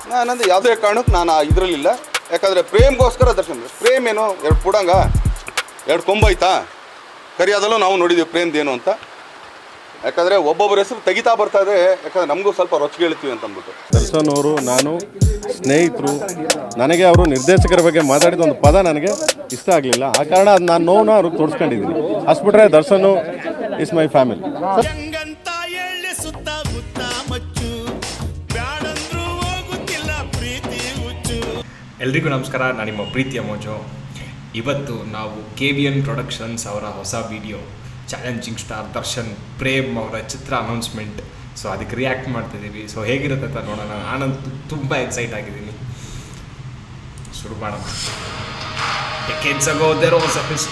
ನಾನಂದ್ರೆ ಯಾವುದೇ ಕಾರಣಕ್ಕೆ ನಾನು ಆ ಇದರಲ್ಲಿಲ್ಲ ಯಾಕಂದರೆ ಪ್ರೇಮ್ಗೋಸ್ಕರ ದರ್ಶನ ಪ್ರೇಮ್ ಏನು ಎರಡು ಪುಡಂಗ ಎರಡು ಕೊಂಬೈತಾ ಕರಿಯಾದಲ್ಲೂ ನಾವು ನೋಡಿದ್ದೀವಿ ಪ್ರೇಮ್ದೇನು ಅಂತ ಯಾಕಂದರೆ ಒಬ್ಬೊಬ್ಬರ ಹೆಸರು ತೆಗಿತಾ ಬರ್ತಾ ಇದೆ ಯಾಕಂದರೆ ನಮಗೂ ಸ್ವಲ್ಪ ರೊಚ್ಚಿಗೆ ಹೇಳ್ತೀವಿ ಅಂತ ಅಂದ್ಬಿಟ್ಟು ದರ್ಶನ್ ಅವರು ನಾನು ಸ್ನೇಹಿತರು ನನಗೆ ಅವರು ನಿರ್ದೇಶಕರ ಬಗ್ಗೆ ಮಾತಾಡಿದ ಒಂದು ಪದ ನನಗೆ ಇಷ್ಟ ಆಗಲಿಲ್ಲ ಆ ಕಾರಣ ಅದು ನಾನು ನೋವನ್ನ ಅವ್ರಿಗೆ ತೋರಿಸ್ಕೊಂಡಿದ್ದೀನಿ ಅಷ್ಟ್ಬಿಟ್ರೆ ದರ್ಶನ್ ಇಸ್ ಮೈ ಫ್ಯಾಮಿಲಿ ಹೆಂಗಂತ ಎಳ್ಳೆ ಸುತ್ತ ಮುತ್ತ ಮಚ್ಚು ಬ್ಯಾಡಂದ್ರೂ ಹೋಗುತ್ತಿಲ್ಲ ಪ್ರೀತಿ ಹುಚ್ಚು ಎಲ್ರಿಗೂ ನಮಸ್ಕಾರ ನಾನು ನಿಮ್ಮ ಪ್ರೀತಿಯ ಮೋಜು ಇವತ್ತು ನಾವು ಕೆ ವಿ ಎನ್ ಪ್ರೊಡಕ್ಷನ್ಸ್ ಅವರ ಹೊಸ video challenging star Darshan Prem ಅವರ ಚಿತ್ರ ಅನೌನ್ಸ್ಮೆಂಟ್ ಸೊ ಅದಕ್ಕೆ ರಿಯಾಕ್ಟ್ ಮಾಡ್ತಿದ್ದೀವಿ ಸೊ ಹೇಗಿರುತ್ತೆ ಅಂತ ನೋಡೋಣ ನಾನಂತೂ ತುಂಬ ಎಕ್ಸೈಟ್ ಆಗಿದ್ದೀನಿ ಶುರು ಮಾಡೋಣ Decades ago, there was a hist-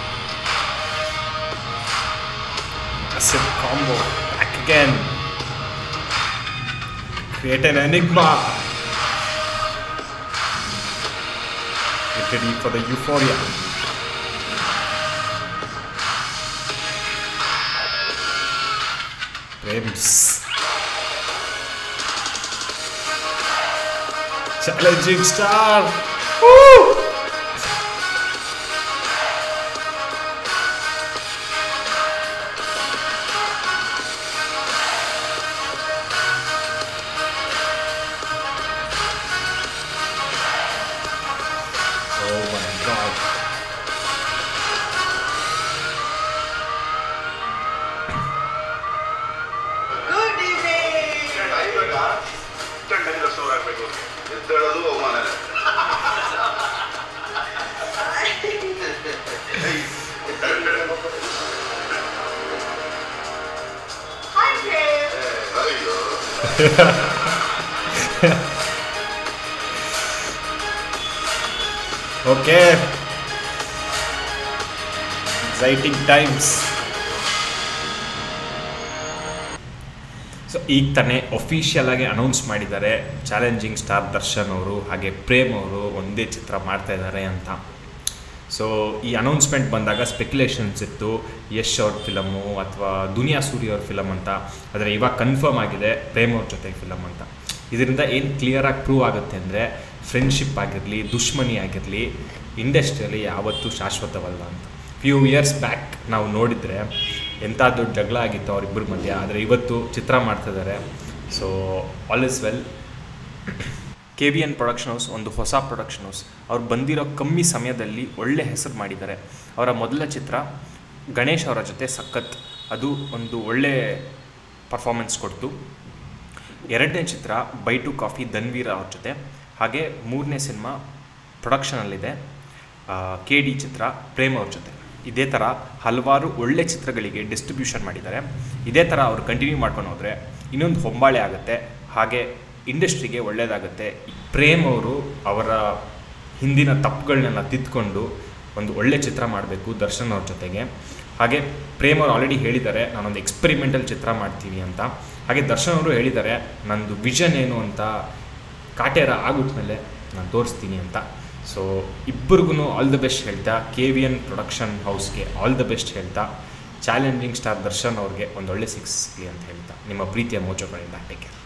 massive combo back again. Create an enigma. Get ready for the euphoria. Prims. Challenging star. Woo! Oh my god. ಎದ್ದೇಳೋದು ಅವಮಾನ ಅಯ್ಯೋ Okay. Exciting times. ಸೊ ಈಗ ತಾನೇ ಒಫಿಷಿಯಲ್ ಆಗಿ announce ಮಾಡಿದ್ದಾರೆ challenging star Darshan ಅವರು ಹಾಗೆ ಪ್ರೇಮ್ ಅವರು ಒಂದೇ ಚಿತ್ರ ಮಾಡ್ತಾ ಇದ್ದಾರೆ ಅಂತ ಸೊ ಈ ಅನೌನ್ಸ್ಮೆಂಟ್ ಬಂದಾಗ ಸ್ಪೆಕ್ಯುಲೇಷನ್ಸ್ ಇತ್ತು ಯಶ್ ಅವ್ರ ಫಿಲಮು ಅಥವಾ ದುನಿಯಾ ಸೂರಿ ಅವ್ರ ಫಿಲಮ್ ಅಂತ ಆದರೆ ಇವಾಗ ಕನ್ಫರ್ಮ್ ಆಗಿದೆ ಪ್ರೇಮ್ ಅವ್ರ ಜೊತೆ ಫಿಲಮ್ ಅಂತ ಇದರಿಂದ ಏನು ಕ್ಲಿಯರಾಗಿ ಪ್ರೂವ್ ಆಗುತ್ತೆ ಅಂದರೆ ಫ್ರೆಂಡ್ಶಿಪ್ ಆಗಿರಲಿ ದುಶ್ಮನಿ ಆಗಿರಲಿ ಇಂಡಸ್ಟ್ರಿಯಲ್ಲಿ ಯಾವತ್ತೂ ಶಾಶ್ವತವಲ್ಲ ಅಂತ ಫ್ಯೂ ಇಯರ್ಸ್ ಬ್ಯಾಕ್ ನಾವು ನೋಡಿದರೆ ಎಂಥ ದೊಡ್ಡ ಜಗಳ ಆಗಿತ್ತು ಅವರಿಬ್ಬರ ಮಧ್ಯೆ ಆದರೆ ಇವತ್ತು ಚಿತ್ರ ಮಾಡ್ತಿದ್ದಾರೆ so all is well K V N production house ಒಂದು ಹೊಸ ಪ್ರೊಡಕ್ಷನ್ ಹೌಸ್ ಅವ್ರು ಬಂದಿರೋ ಕಮ್ಮಿ ಸಮಯದಲ್ಲಿ ಒಳ್ಳೆ ಹೆಸರು ಮಾಡಿದ್ದಾರೆ ಅವರ ಮೊದಲ ಚಿತ್ರ ಗಣೇಶ್ ಅವರ ಜೊತೆ ಸಖತ್ ಅದು ಒಂದು ಒಳ್ಳೆ ಪರ್ಫಾರ್ಮೆನ್ಸ್ ಕೊಡ್ತು ಎರಡನೇ ಚಿತ್ರ ಬೈ ಟು ಕಾಫಿ ಧನ್ವೀರ್ ಅವ್ರ ಜೊತೆ ಹಾಗೆ ಮೂರನೇ ಸಿನಿಮಾ ಪ್ರೊಡಕ್ಷನಲ್ಲಿದೆ ಕೆ ಡಿ ಚಿತ್ರ ಪ್ರೇಮ್ ಅವ್ರ ಜೊತೆ ಇದೇ ಥರ ಹಲವಾರು ಒಳ್ಳೆ ಚಿತ್ರಗಳಿಗೆ ಡಿಸ್ಟ್ರಿಬ್ಯೂಷನ್ ಮಾಡಿದ್ದಾರೆ ಇದೇ ಥರ ಅವ್ರು ಕಂಟಿನ್ಯೂ ಮಾಡ್ಕೊಂಡು ಹೋದರೆ ಇನ್ನೊಂದು ಹೊಂಬಾಳೆ ಆಗುತ್ತೆ ಹಾಗೆ ಇಂಡಸ್ಟ್ರಿಗೆ ಒಳ್ಳೆಯದಾಗುತ್ತೆ ಪ್ರೇಮ್ ಅವರು ಅವರ ಹಿಂದಿನ ತಪ್ಪುಗಳನ್ನೆಲ್ಲ ತಿದ್ದುಕೊಂಡು ಒಂದು ಒಳ್ಳೆ ಚಿತ್ರ ಮಾಡಬೇಕು ದರ್ಶನ್ ಅವ್ರ ಜೊತೆಗೆ ಹಾಗೆ ಪ್ರೇಮ್ ಅವರು ಆಲ್ರೆಡಿ ಹೇಳಿದ್ದಾರೆ ನಾನೊಂದು ಎಕ್ಸ್ಪೆರಿಮೆಂಟಲ್ ಚಿತ್ರ ಮಾಡ್ತೀನಿ ಅಂತ ಹಾಗೆ ದರ್ಶನ್ ಅವರು ಹೇಳಿದ್ದಾರೆ ನಂದು ವಿಷನ್ ಏನು ಅಂತ ಕಾಟೇರ ಆಗುಟ್ಮೇಲೆ ನಾನು ತೋರಿಸ್ತೀನಿ ಅಂತ ಸೊ ಇಬ್ಬರಿಗೂ ಆಲ್ ದ ಬೆಸ್ಟ್ ಹೇಳ್ತಾ ಕೆ ವಿ ಎನ್ ಪ್ರೊಡಕ್ಷನ್ ಹೌಸ್ಗೆ ಆಲ್ ದ ಬೆಸ್ಟ್ ಹೇಳ್ತಾ ಚಾಲೆಂಜಿಂಗ್ ಸ್ಟಾರ್ ದರ್ಶನ್ ಅವ್ರಿಗೆ ಒಂದೊಳ್ಳೆ ಸಿಕ್ಸ್ಲಿ ಅಂತ ಹೇಳ್ತಾ ನಿಮ್ಮ ಪ್ರೀತಿಯ ಮೋಜಗಳಿಂದ ಟೇಕ್ ಕೇರ್